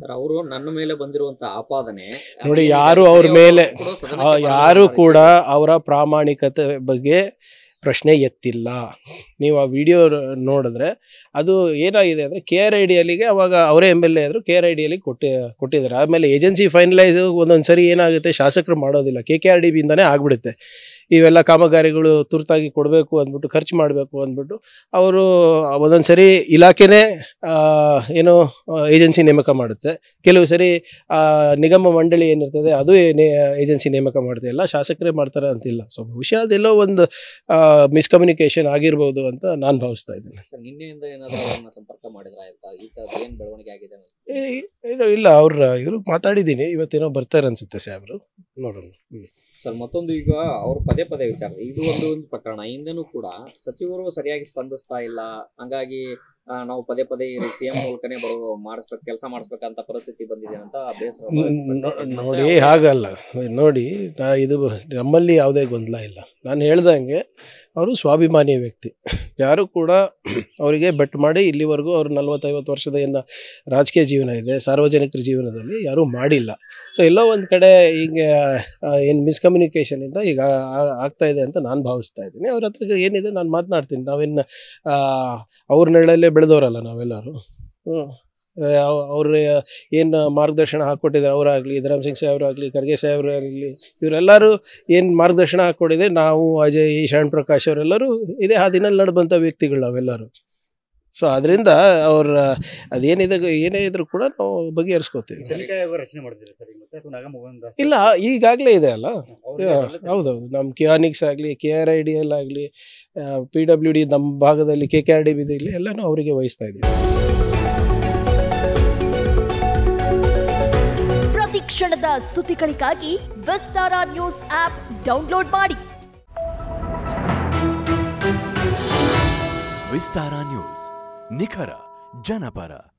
Sir ಅವರು ನನ್ನ ಮೇಲೆ ಬಂದಿರುವಂತ ಆಪಾದನೆ ನೋಡಿ, ಅದೇನಿದೆ, ಯಾರು ಅವ್ರ ಸರಿ, ಮೇಲೆ ಅವ್ರು ಕೂಡ ಆ, ಸದನಕ್ಕೆ ಯಾರು ಬರಲ್ಲ ಕೂಡ ಅವರ ಪ್ರಾಮಾಣಿಕತೆ ಬಗ್ಗೆ ಪ್ರಶ್ನೆ ಎತ್ತಿಲ್ಲ ನೀವು ಆ ವಿಡಿಯೋ ನೋಡಿದ್ರೆ ಅದು ಏನಾಗಿದೆ ಅಂದರೆ ಕೆ ಆರ್ ಐ ಡಿ ಎಲ್ಲಿಗೆ ಅವಾಗ ಅವರೇ ಎಮ್ ಎಲ್ ಎ ಆದರು ಕೆ ಆರ್ ಐ ಡಿ ಎಲ್ಲಿ ಕೊಟ್ಟಿ ಕೊಟ್ಟಿದ್ದಾರೆ ಆಮೇಲೆ ಏಜೆನ್ಸಿ ಫೈನಲೈಸ್ ಒಂದೊಂದು ಸರಿ ಏನಾಗುತ್ತೆ ಶಾಸಕರು ಮಾಡೋದಿಲ್ಲ ಕೆ ಕೆ ಆರ್ ಡಿ ಬಿಂದನೇ ಆಗ್ಬಿಡುತ್ತೆ ಇವೆಲ್ಲ ಕಾಮಗಾರಿಗಳು ತುರ್ತಾಗಿ ಕೊಡಬೇಕು ಅಂದ್ಬಿಟ್ಟು ಖರ್ಚು ಮಾಡಬೇಕು ಅಂದ್ಬಿಟ್ಟು ಅವರು ಒಂದೊಂದು ಸರಿ ಇಲಾಖೆನೇ ಆ, ಏನು ಏಜೆನ್ಸಿ ನೇಮಕ ಮಾಡುತ್ತೆ ಕೆಲವು ಸರಿ ಆ, ನಿಗಮ ಮಂಡಳಿ ಏನಿರ್ತದೆ ಅದು ಏಜೆನ್ಸಿ ನೇಮಕ ಮಾಡುತ್ತೆ ಎಲ್ಲ ಶಾಸಕರೇ ಮಾಡ್ತಾರೆ ಅಂತಿಲ್ಲ ಸೊ ಬಹುಶಃ ಅದೆಲ್ಲೋ ಒಂದು ಮಿಸ್ಕಮ್ಯುನಿಕೇಶನ್ ಆಗಿರ್ಬೋದು ಅಂತ ನಾನು ಭಾವಿಸ್ತಾ ಇದ್ದೀನಿ ಸರ್ ನಿನ್ನೆಯಿಂದ ಏನಾದ್ರು ಅವ್ರನ್ನ ಸಂಪರ್ಕ ಮಾಡಿದ್ರ ಆಯ್ತಾ ಈ ತರದ್ ಏನ್ ಬೆಳವಣಿಗೆ ಆಗಿದೆ ಅನ್ನೋದು? ಏ- ಏನು ಇಲ್ಲ ಅವ್ರ ಇವರು ಮಾತಾಡಿದ್ದೀನಿ ಇವತ್ತೇನೋ ಬರ್ತಾರೆ ಅನ್ಸುತ್ತೆ ಸಾಹೇಬ್ರು ನೋಡೋಣ ಹ್ಮ್. ಸರ್ ಮತ್ತೊಂದು ಈಗ ಅವ್ರು ಪದೇ ಪದೇ ವಿಚಾರ ಇದು ಒಂದು ಒಂದು ಪ್ರಕರಣ ಹಿಂದೆನೂ ಕೂಡ ಸಚಿವರು ಸರಿಯಾಗಿ ಸ್ಪಂದಿಸ್ತಾ ಇಲ್ಲ ಹಂಗಾಗಿ ಆ, ನಾವು ಪದೇ ಪದೇ ಸಿಎಂ ಮೂಲಕನೇ ಬರೋ ಮಾಡಿಸ್ಬೇಕು ಕೆಲಸ ಮಾಡಿಸ್ಬೇಕಂತ ಪರಿಸ್ಥಿತಿ ಬಂದಿದೆ ಅಂತ ಬೇಸರ ನೋ- ನೋಡಿ ಹಾಗಲ್ಲ ನೋಡಿ ನಾ- ಇದು ನಮ್ಮಲ್ಲಿ ಯಾವುದೇ ಗೊಂದಲ ಇಲ್ಲ ನಾನು ಹೇಳ್ದಂಗೆ ಅವರು ಸ್ವಾಭಿಮಾನಿ ವ್ಯಕ್ತಿ ಯಾರು ಕೂಡ ಅವರಿಗೆ ಬೆಟ್ ಮಾಡಿ ಇಲ್ಲಿವರೆಗೂ ಅವರು ನಲ್ವತ್ತೈವತ್ತು ವರ್ಷದ ಏನು ರಾಜಕೀಯ ಜೀವನ ಇದೆ ಸಾರ್ವಜನಿಕರ ಜೀವನದಲ್ಲಿ ಯಾರೂ ಮಾಡಿಲ್ಲ ಸೊ ಎಲ್ಲೋ ಒಂದು ಕಡೆ ಹೀಗೆ ಏನು ಮಿಸ್ಕಮ್ಯುನಿಕೇಷನಿಂದ ಈಗ ಆ- ಆಗ್ತಾ ಇದೆ ಅಂತ ನಾನು ಭಾವಿಸ್ತಾ ಇದ್ದೀನಿ ಅವ್ರ ಹತ್ರ ಏನಿದೆ ನಾನು ಮಾತನಾಡ್ತೀನಿ ನಾವೇನು ಅವ್ರ ನೆರಳಲ್ಲೇ ಬೆಳೆದವರಲ್ಲ ನಾವೆಲ್ಲರೂ ಹ್ಞೂ ಅವ್ರ ಏನು ಮಾರ್ಗದರ್ಶನ ಹಾಕ್ಕೊಟ್ಟಿದ್ದಾರೆ ಅವರಾಗಲಿ ಧರಮ್ ಸಿಂಗ್ ಸಾಹೇಬ್ರಾಗಲಿ ಖರ್ಗೆ ಸಾಹೇಬ್ರಾಗಲಿ ಇವರೆಲ್ಲರೂ ಏನು ಮಾರ್ಗದರ್ಶನ ಹಾಕ್ಕೊಟ್ಟಿದೆ ನಾವು ಅಜಯ್ ಶರಣ್ ಪ್ರಕಾಶ್ ಅವರೆಲ್ಲರೂ ಇದೇ ಹಾದಿನಲ್ಲಿ ನಡೆದಂಥ ವ್ಯಕ್ತಿಗಳು ನಾವೆಲ್ಲರೂ ಸೊ ಅದರಿಂದ ಅವ್ರ ಅದೇನಿದೆ ಏನೇ ಇದ್ರೂ ಕೂಡ ನಾವು ಬಗೆಹರಿಸ್ಕೋತೀವಿ ತನಿಖಾ ಆಯೋಗ ರಚನೆ ಮಾಡಿದ್ರೆ ಸರ್ ಈಗ ಮತ್ತೆ ಅಥವಾ ನಾಗಮೋಹನ್ ದಾಸ್ ಇಲ್ಲ ಈಗಾಗಲೇ ಇದೆ ಅಲ್ಲ ಅವ್ರಿಗೆ ಯಾ, ಅದೆಲ್ಲ ಹೌದೌದು ನಮ್ಮ ಕಿಯಾನಿಕ್ಸ್ ಆಗಲಿ K R I D L ಆಗಲಿ ಪಿ ಡಬ್ಲ್ಯೂ ಡಿ ನಮ್ಮ ಭಾಗದಲ್ಲಿ ಕೆ ಕೆ ಆರ್ ಡಿ ಬಿದಿರಲಿ ಎಲ್ಲನೂ ಅವರಿಗೆ ವಹಿಸ್ತಾ ಇದ್ದೀವಿ ಪ್ರತಿ ಕ್ಷಣದ ಸುದ್ದಿಗಳಿಗಾಗಿ ವಿಸ್ತಾರ ನ್ಯೂಸ್ ಆಪ್ ಡೌನ್ಲೋಡ್ ಮಾಡಿ ವಿಸ್ತಾರ ನ್ಯೂಸ್ ನಿಖರ ಜನಪರ